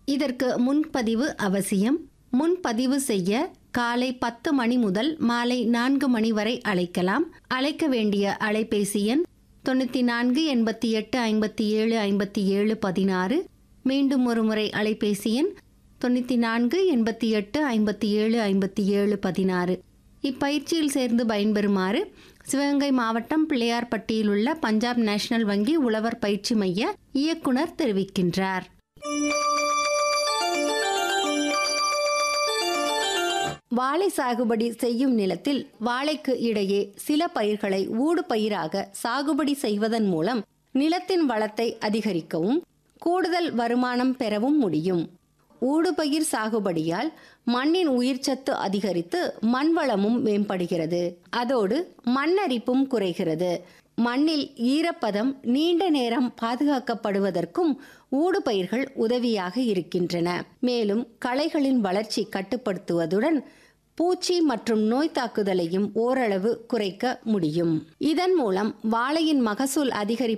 இதற்கு முன்பதிவு அவசியம் முன்பதிவு செய்ய காலை பத்து மணி முதல் மாலை நான்கு மணி வரை அழைக்கலாம் அழைக்க வேண்டிய அலைபேசி எண் தொண்ணூற்றி நான்கு எண்பத்தி எட்டு ஐம்பத்தி ஏழு ஐம்பத்தி ஏழு பதினாறு மீண்டும் ஒரு முறை அலைபேசி எண் தொண்ணூற்றி நான்கு எண்பத்தி எட்டு ஐம்பத்தி ஏழு ஐம்பத்தி ஏழு பதினாறு இப்பயிற்சியில் சேர்ந்து பயன்பெறுமாறு சிவகங்கை மாவட்டம் பிள்ளையார்பட்டியில் உள்ள பஞ்சாப் நேஷனல் வங்கி உழவர் பயிற்சி மைய இயக்குனர் தெரிவிக்கின்றார் வாழை சாகுபடி செய்யும் நிலத்தில் வாழைக்கு இடையே சில பயிர்களை ஊடு பயிராக சாகுபடி செய்வதன் மூலம் நிலத்தின் வளத்தை அதிகரிக்கவும் கூடுதல் வருமானம் பெறவும் முடியும் ஊடுபயிர் சாகுபடியால் மண்ணின் உயிர்ச்சத்து அதிகரித்து மண் வளமும் மேம்படுகிறது அதோடு மண்ணரிப்பும் குறைகிறது மண்ணில் ஈரப்பதம் நீண்ட நேரம் பாதுகாக்கப்படுவதற்கும் ஊடுபயிர்கள் உதவியாக இருக்கின்றன மேலும் களைகளின் வளர்ச்சி கட்டுப்படுத்துவதுடன் பூச்சி மற்றும் நோய் தாக்குதலையும் ஓரளவு குறைக்க முடியும் இதன் மூலம் வாழையின் மகசூல் அதிகரிப்பு